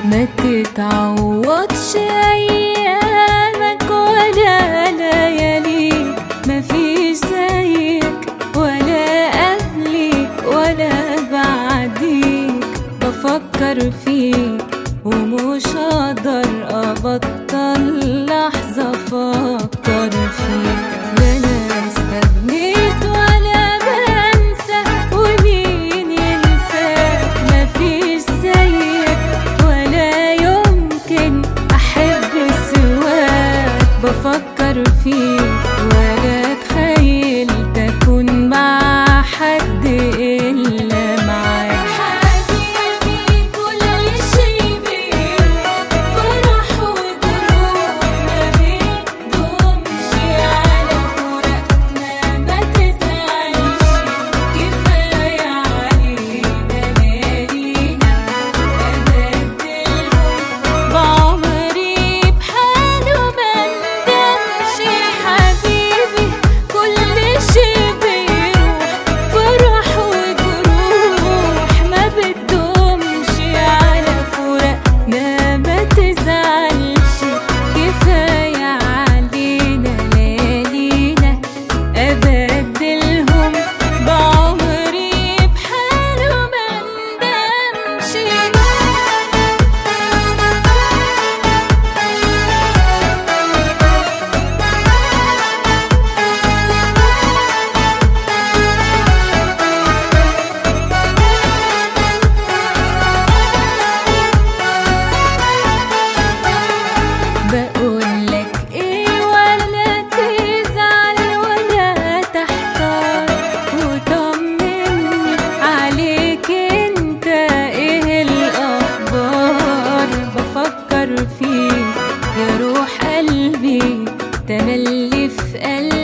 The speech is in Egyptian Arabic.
ما تتعوضش ايامك ولا لياليك مفيش زيك ولا قبليك ولا بعديك بفكر فيك ومش هقدر ابطل لحظة افكر فيك لا انا استغنيت ولا بنسى ومين ينساك مفيش زيك ولا يمكن احب سواك بفكر فيك ولا تخيلت اكون مع حد الا معاك حبيبي كل شي بيروح فرح ودروح ما بيدومش على فراقنا ما تزعلش كفاية علينا ليالينا أبدلهم بعمري بحاله ما ندمش حبيبي كل شي بيروح فرح وجروح ما بتدومش على فراقنا ما تزعلش كفاية علينا ليالينا أبدلهم بعمري بحاله ما ندمش بقولك ايه ولا تزعل ولا تحتار وطمني عليك انت ايه الاخبار بفكر فيك يا روح قلبي تملي في قلبي